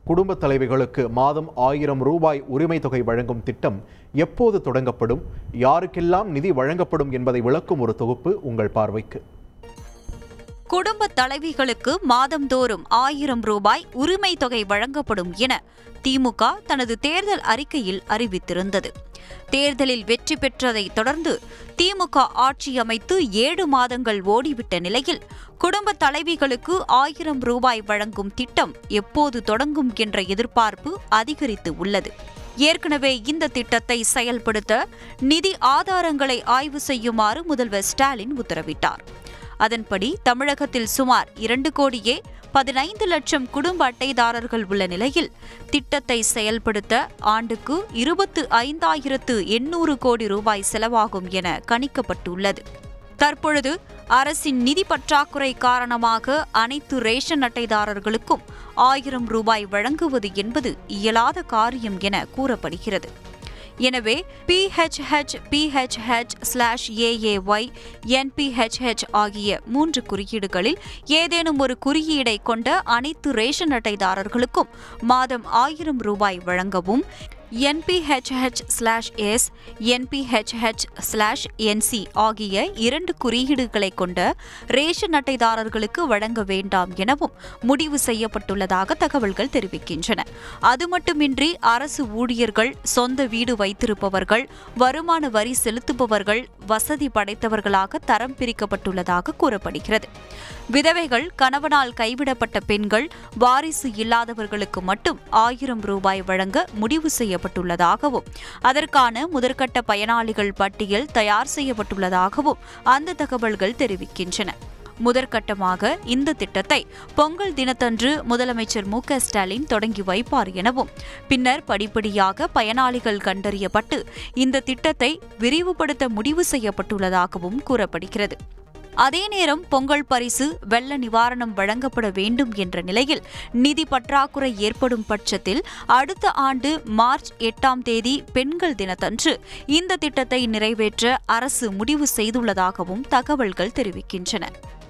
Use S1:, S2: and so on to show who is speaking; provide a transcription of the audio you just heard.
S1: குடும்ப தலைவிகளுக்கு மாதம் ஆயிரம் ரூபாய் உரிமை தொகை வழங்கும் திட்டம் எப்போது தொடங்கப்படும் யாருக்கெல்லாம் நிதி வழங்கப்படும் என்பதை விளக்கும் ஒரு தொகுப்பு உங்கள் பார்வைக்கு
S2: குடும்ப தலைவிகளுக்கு மாதந்தோறும் ஆயிரம் ரூபாய் உரிமை தொகை வழங்கப்படும் என திமுக தனது தேர்தல் அறிக்கையில் அறிவித்திருந்தது தேர்தலில் வெற்றி பெற்றதை தொடர்ந்து திமுக ஆட்சி அமைத்து ஏழு மாதங்கள் ஓடிவிட்ட நிலையில் குடும்ப தலைவிகளுக்கு ஆயிரம் ரூபாய் வழங்கும் திட்டம் எப்போது தொடங்கும் என்ற எதிர்பார்ப்பு அதிகரித்து உள்ளது ஏற்கனவே இந்த திட்டத்தை செயல்படுத்த நிதி ஆதாரங்களை ஆய்வு செய்யுமாறு முதல்வர் ஸ்டாலின் உத்தரவிட்டார் அதன்படி தமிழகத்தில் சுமார் இரண்டு கோடியே பதினைந்து லட்சம் குடும்ப அட்டைதாரர்கள் உள்ள நிலையில் திட்டத்தை செயல்படுத்த ஆண்டுக்கு இருபத்து ஐந்தாயிரத்து எண்ணூறு கோடி ரூபாய் செலவாகும் என கணிக்கப்பட்டுள்ளது தற்பொழுது அரசின் நிதி பற்றாக்குறை காரணமாக அனைத்து ரேஷன் அட்டைதாரர்களுக்கும் ஆயிரம் ரூபாய் வழங்குவது என்பது இயலாத காரியம் என கூறப்படுகிறது எனவே PHH PHH slash AAY NPHH ஆகிய மூன்று குறியீடுகளில் ஏதேனும் ஒரு குறியீடை கொண்ட அனைத்து ரேஷன் அட்டைதாரர்களுக்கும் மாதம் ஆயிரம் ரூபாய் வழங்கவும் NPHH slash S NPHH slash NC ஆகிய இரண்டு குறியீடுகளை கொண்ட ரேஷன் அட்டைதாரர்களுக்கு வழங்க வேண்டாம் எனவும் முடிவு செய்யப்பட்டுள்ளதாக தகவல்கள் தெரிவிக்கின்றன அது மட்டுமின்றி அரசு ஊழியர்கள் சொந்த வீடு வைத்திருப்பவர்கள் வருமான வரி செலுத்துபவர்கள் வசதி படைத்தவர்களாக தரம் பிரிக்கப்பட்டுள்ளதாக கூறப்படுகிறது விதவைகள் கணவனால் கைவிடப்பட்ட பெண்கள் வாரிசு இல்லாதவர்களுக்கு மட்டும் ஆயிரம் ரூபாய் வழங்க முடிவு செய்யப்பட்டுள்ளதாகவும் அதற்கான முதற்கட்ட பயனாளிகள் பட்டியல் தயார் செய்யப்பட்டுள்ளதாகவும் அந்த தகவல்கள் தெரிவிக்கின்றன முதற்கட்டமாக இந்த திட்டத்தை பொங்கல் தினத்தன்று முதலமைச்சர் மு க ஸ்டாலின் தொடங்கி வைப்பார் எனவும் பின்னர் படிப்படியாக பயனாளிகள் கண்டறியப்பட்டு இந்த திட்டத்தை விரிவுபடுத்த முடிவு செய்யப்பட்டுள்ளதாகவும் கூறப்படுகிறது அதே நேரம் பொங்கல் பரிசு வெள்ள நிவாரணம் வழங்கப்பட வேண்டும் என்ற நிலையில் நிதி பற்றாக்குறை ஏற்படும் பட்சத்தில் அடுத்த ஆண்டு மார்ச் எட்டாம் தேதி பெண்கள் தினத்தன்று இந்த திட்டத்தை நிறைவேற்ற அரசு முடிவு செய்துள்ளதாகவும் தகவல்கள் தெரிவிக்கின்றன